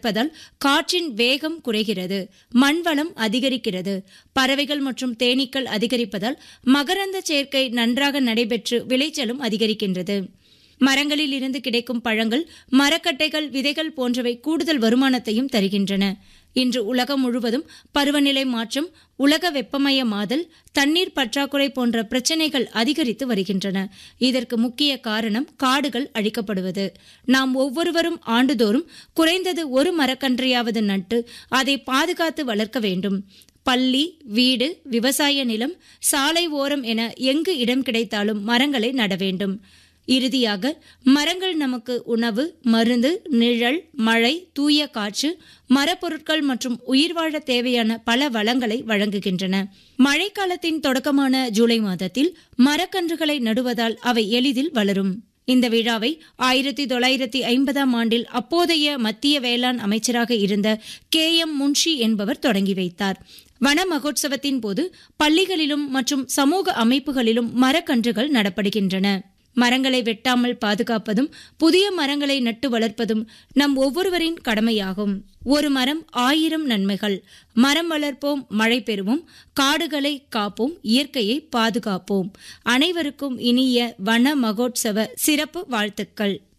வளர்ப்பதால் காற்றின் வேகம் குறைகிறது மண்வளம் அதிகரிக்கிறது பறவைகள் மற்றும் தேனீக்கள் அதிகரிப்பதால் மகரந்த சேர்க்கை நன்றாக நடைபெற்று விளைச்சலும் அதிகரிக்கின்றது மரங்களில் இருந்து கிடைக்கும் பழங்கள் மரக்கட்டைகள் விதைகள் போன்றவை கூடுதல் வருமானத்தையும் தருகின்றன இன்று உலகம் முழுவதும் பருவநிலை மாற்றம் உலக வெப்பமயமாதல் தண்ணீர் பற்றாக்குறை போன்ற பிரச்சினைகள் அதிகரித்து வருகின்றன இதற்கு முக்கிய காரணம் காடுகள் அழிக்கப்படுவது நாம் ஒவ்வொருவரும் ஆண்டுதோறும் குறைந்தது ஒரு மரக்கன்றையாவது நட்டு அதை பாதுகாத்து வளர்க்க வேண்டும் பள்ளி வீடு விவசாய நிலம் சாலை ஓரம் என எங்கு இடம் கிடைத்தாலும் மரங்களை நட வேண்டும் இறுதியாக மரங்கள் நமக்கு உணவு மருந்து நிழல் மழை தூய காற்று மரப்பொருட்கள் மற்றும் உயிர் வாழ தேவையான பல வளங்களை வழங்குகின்றன மழைக்காலத்தின் தொடக்கமான ஜூலை மாதத்தில் மரக்கன்றுகளை நடுவதால் அவை எளிதில் வளரும் இந்த விழாவை ஆயிரத்தி தொள்ளாயிரத்தி ஐம்பதாம் ஆண்டில் அப்போதைய மத்திய வேளாண் அமைச்சராக இருந்த கே எம் முன்ஷி என்பவர் தொடங்கி வைத்தார் வன மகோத்சவத்தின் போது பள்ளிகளிலும் மற்றும் சமூக அமைப்புகளிலும் மரக்கன்றுகள் நடப்படுகின்றன மரங்களை வெட்டாமல் பாதுகாப்பதும் புதிய மரங்களை நட்டு வளர்ப்பதும் நம் ஒவ்வொருவரின் கடமையாகும் ஒரு மரம் ஆயிரம் நன்மைகள் மரம் வளர்ப்போம் மழை பெறுவோம் காடுகளை காப்போம் இயற்கையை பாதுகாப்போம் அனைவருக்கும் இனிய வன மகோத்சவ சிறப்பு வாழ்த்துக்கள்